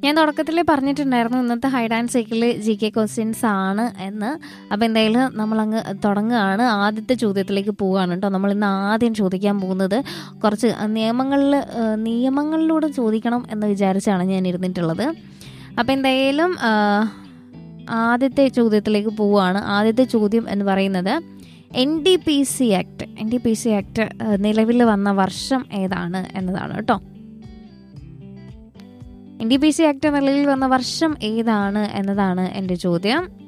ഞാൻ തുടക്കത്തിൽ പറഞ്ഞിട്ടുണ്ടായിരുന്നു ഇന്നത്തെ ഹൈഡ് ആൻഡ് സൈക്കിളിൽ ജി കെ ക്വസ്റ്റ്യൻസ് ആണ് എന്ന് അപ്പോൾ എന്തായാലും നമ്മളങ്ങ് തുടങ്ങുകയാണ് ആദ്യത്തെ ചോദ്യത്തിലേക്ക് പോവുകയാണ് കേട്ടോ നമ്മൾ ഇന്ന് ആദ്യം ചോദിക്കാൻ പോകുന്നത് കുറച്ച് നിയമങ്ങളിൽ നിയമങ്ങളിലൂടെ ചോദിക്കണം എന്ന് വിചാരിച്ചാണ് ഞാൻ ഇരുന്നിട്ടുള്ളത് അപ്പോൾ എന്തായാലും ആ, ആദ്യത്തെ ചോദ്യത്തിലേക്ക് പോവുകയാണ് ആദ്യത്തെ ചോദ്യം എന്ന് പറയുന്നത് N D P C act N D P C act നിലവിൽ വന്ന വർഷം ഏതാണ് എന്നതാണ് കേട്ടോ N D P C act നിലവിൽ വന്ന വർഷം ഏതാണ് എന്നതാണ് എൻ്റെ ചോദ്യം